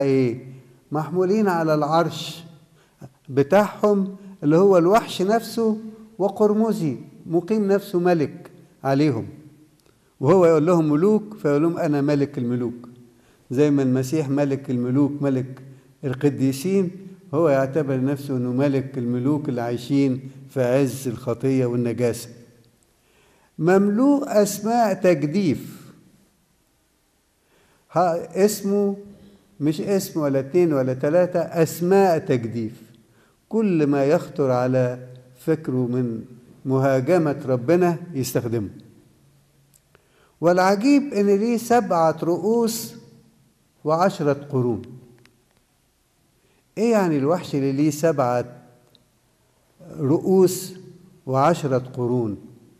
ايه محمولين على العرش بتاعهم اللي هو الوحش نفسه وقرمزي مقيم نفسه ملك عليهم وهو يقول لهم ملوك فيقول لهم انا ملك الملوك زي ما المسيح ملك الملوك ملك القديسين هو يعتبر نفسه انه ملك الملوك اللي عايشين في عز الخطيه والنجاسه مملوء اسماء تجديف ها اسمه مش اسم ولا اتنين ولا تلاتة أسماء تجديف كل ما يخطر على فكره من مهاجمة ربنا يستخدمه والعجيب إن ليه سبعة رؤوس وعشرة قرون إيه يعني الوحش اللي ليه سبعة رؤوس وعشرة قرون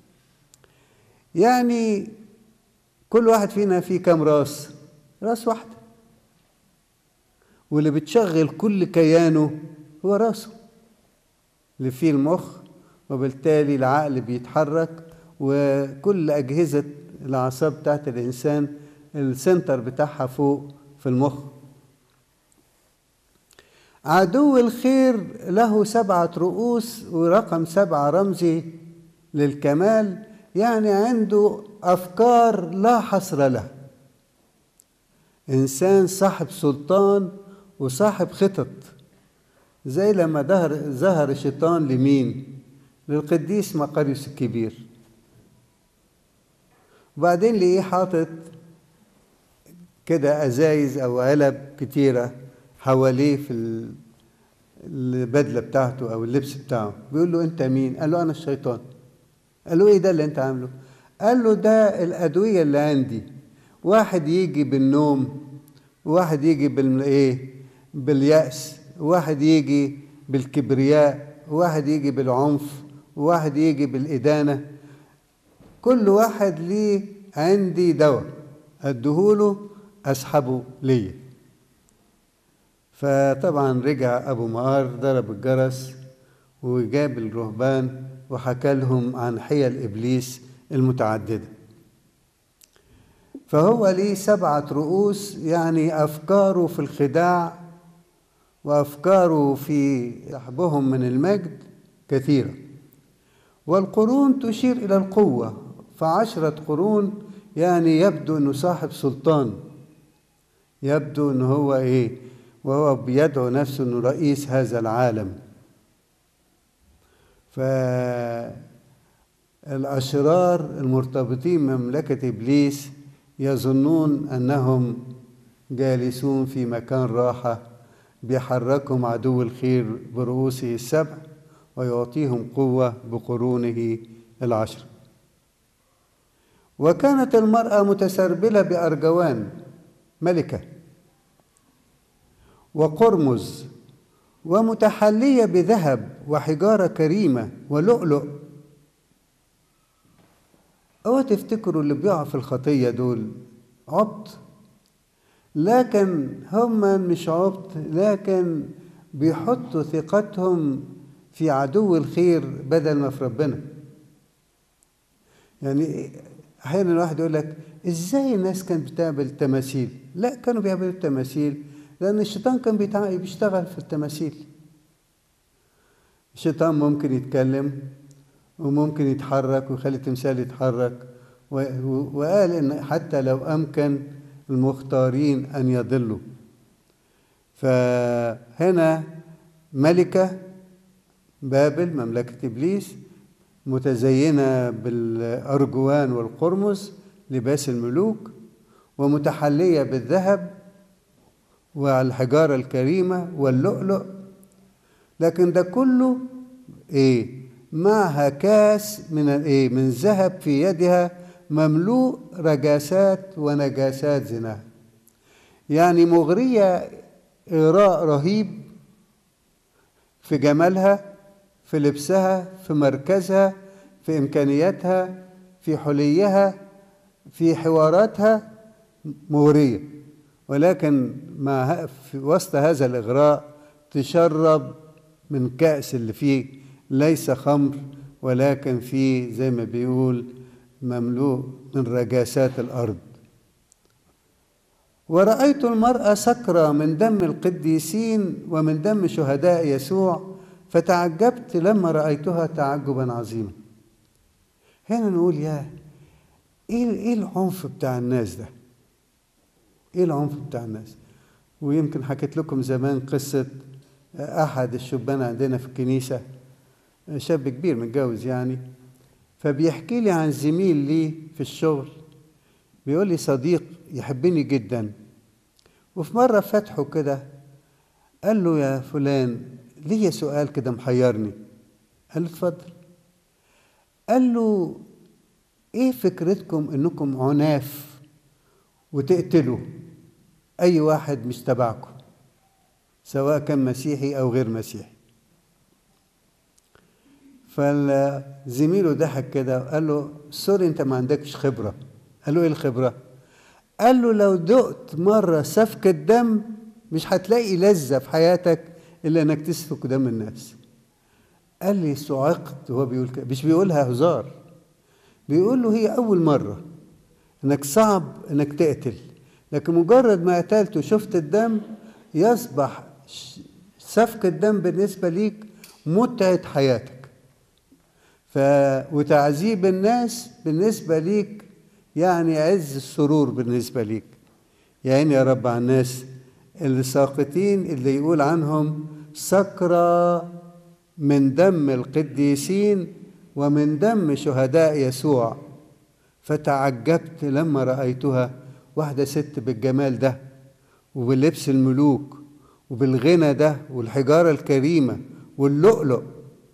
يعني كل واحد فينا فيه كام راس راس واحدة واللي بتشغل كل كيانه هو راسه اللي فيه المخ وبالتالي العقل بيتحرك وكل أجهزة الأعصاب بتاعت الإنسان السنتر بتاعها فوق في المخ عدو الخير له سبعة رؤوس ورقم سبعة رمزي للكمال يعني عنده أفكار لا حصر لها إنسان صاحب سلطان وصاحب خطط زي لما ظهر ظهر الشيطان لمين للقديس مقاريوس الكبير وبعدين لقيه حاطط كده ازايز او علب كتيره حواليه في البدله بتاعته او اللبس بتاعه بيقول له انت مين قال له انا الشيطان قال له ايه ده اللي انت عامله قال له ده الادويه اللي عندي واحد يجي بالنوم وواحد يجي بالايه باليأس واحد يجي بالكبرياء واحد يجي بالعنف واحد يجي بالإدانة كل واحد ليه عندي دواء أدهوله أسحبه ليا فطبعا رجع أبو مقار ضرب الجرس وجاب الرهبان وحكى لهم عن حيل إبليس المتعددة فهو ليه سبعة رؤوس يعني أفكاره في الخداع وأفكاره في سحبهم من المجد كثيرة والقرون تشير إلى القوة فعشرة قرون يعني يبدو أنه صاحب سلطان يبدو أنه هو إيه وهو بيدعو نفسه أنه رئيس هذا العالم فالأشرار المرتبطين بمملكة إبليس يظنون أنهم جالسون في مكان راحة بيحركهم عدو الخير برؤوسه السبع ويعطيهم قوة بقرونه العشر وكانت المرأة متسربلة بأرجوان ملكة وقرمز ومتحلية بذهب وحجارة كريمة ولؤلؤ اوعوا تفتكروا اللي بيقع في الخطية دول عبط لكن هم مش عبط لكن بيحطوا ثقتهم في عدو الخير بدل ما في ربنا يعني احيانا الواحد يقول لك ازاي الناس كانت بتعمل تماثيل لا كانوا بيعملوا التماثيل لان الشيطان كان بيشتغل في التماثيل الشيطان ممكن يتكلم وممكن يتحرك ويخلي التمثال يتحرك وقال ان حتى لو امكن المختارين ان يضلوا فهنا ملكه بابل مملكه ابليس متزينه بالارجوان والقرمز لباس الملوك ومتحليه بالذهب والحجاره الكريمه واللؤلؤ لكن ده كله ايه معها كاس من الايه من ذهب في يدها مملوء رجاسات ونجاسات زنا يعني مغريه اغراء رهيب في جمالها في لبسها في مركزها في امكانياتها في حليها في حواراتها مغريه ولكن مع في وسط هذا الاغراء تشرب من كأس اللي فيه ليس خمر ولكن فيه زي ما بيقول مملوء من رجاسات الأرض ورأيت المرأة سكرة من دم القديسين ومن دم شهداء يسوع فتعجبت لما رأيتها تعجبا عظيما هنا نقول يا ايه ايه العنف بتاع الناس ده ايه العنف بتاع الناس ويمكن حكيت لكم زمان قصة أحد الشبان عندنا في الكنيسة شاب كبير متجوز يعني فبيحكي لي عن زميل لي في الشغل بيقول لي صديق يحبني جدا وفي مرة فتحه كده قال له يا فلان ليا سؤال كده محيرني قال له اتفضل قال له ايه فكرتكم انكم عناف وتقتلوا اي واحد مش تبعكم سواء كان مسيحي او غير مسيحي فزميله ضحك كده وقال له سوري انت ما عندكش خبره قال له ايه الخبره قال له لو دقت مره سفك الدم مش هتلاقي لذه في حياتك الا انك تسفك دم الناس قال لي صعقت وهو بيقول كده مش بيقولها هزار بيقول له هي اول مره انك صعب انك تقتل لكن مجرد ما قتلت وشفت الدم يصبح سفك الدم بالنسبه ليك متعه حياتك ف وتعذيب الناس بالنسبه ليك يعني عز السرور بالنسبه ليك يعني يا رب على الناس اللي ساقطين اللي يقول عنهم سكرى من دم القديسين ومن دم شهداء يسوع فتعجبت لما رأيتها واحدة ست بالجمال ده وبلبس الملوك وبالغنى ده والحجارة الكريمة واللؤلؤ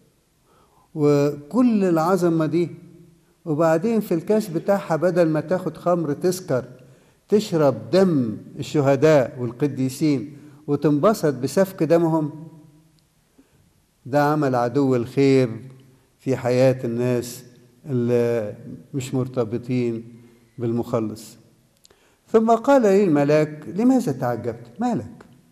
وكل العظمة دي وبعدين في الكاس بتاعها بدل ما تاخد خمر تسكر تشرب دم الشهداء والقديسين وتنبسط بسفك دمهم ده عمل عدو الخير في حياة الناس اللي مش مرتبطين بالمخلص ثم قال لي الملاك لماذا تعجبت مالك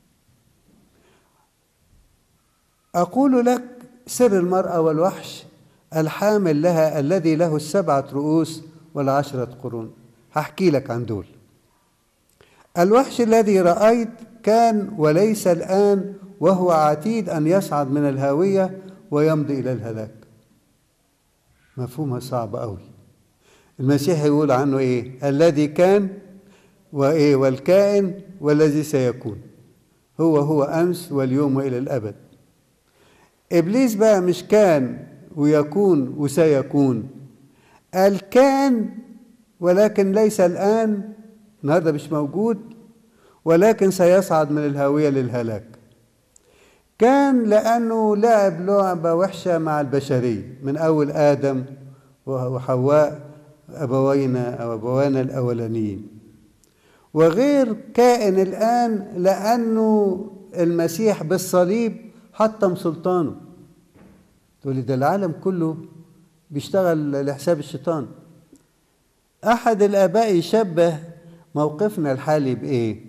أقول لك سر المرأة والوحش الحامل لها الذي له السبعة رؤوس والعشرة قرون هحكي لك عن دول الوحش الذي رأيت كان وليس الآن وهو عتيد أن يصعد من الهاوية ويمضي إلى الهلاك مفهومها صعب قوي المسيح يقول عنه إيه الذي كان وإيه والكائن والذي سيكون هو هو أمس واليوم وإلى الأبد إبليس بقى مش كان ويكون وسيكون الكان ولكن ليس الآن النهارده مش موجود ولكن سيصعد من الهاوية للهلاك كان لأنه لعب لعبة وحشة مع البشرية من أول آدم وحواء أبوينا أو أبوانا الأولانيين وغير كائن الآن لأنه المسيح بالصليب حطم سلطانه تقولي ده العالم كله بيشتغل لحساب الشيطان أحد الآباء يشبه موقفنا الحالي بإيه؟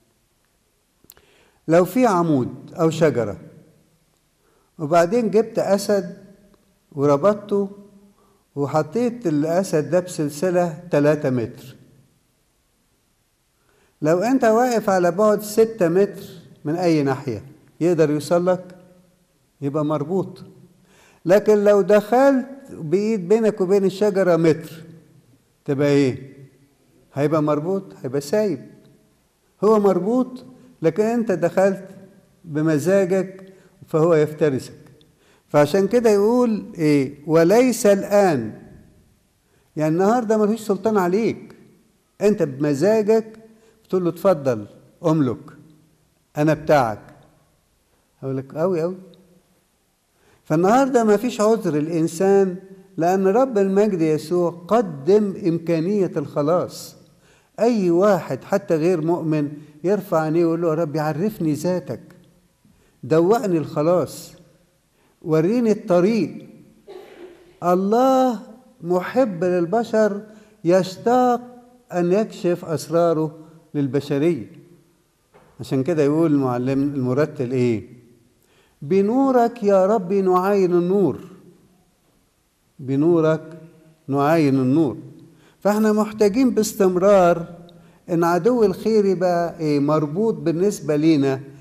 لو في عمود أو شجرة وبعدين جبت أسد وربطته وحطيت الأسد ده بسلسلة 3 متر لو أنت واقف على بعد 6 متر من أي ناحية يقدر يوصل لك يبقى مربوط لكن لو دخلت بإيد بينك وبين الشجرة متر تبقى إيه؟ هيبقى مربوط هيبقى سايب هو مربوط لكن انت دخلت بمزاجك فهو يفترسك فعشان كده يقول ايه وليس الان يعني النهارده ملوش سلطان عليك انت بمزاجك بتقول له اتفضل املك انا بتاعك هقول لك قوي قوي فالنهارده ما فيش عذر الانسان لان رب المجد يسوع قدم امكانيه الخلاص اي واحد حتى غير مؤمن يرفع عينيه ويقول له يا رب عرفني ذاتك دوقني الخلاص وريني الطريق الله محب للبشر يشتاق ان يكشف اسراره للبشريه عشان كده يقول المعلم المرتل ايه بنورك يا رب نعاين النور بنورك نعاين النور فاحنا محتاجين باستمرار ان عدو الخير يبقى ايه مربوط بالنسبه لينا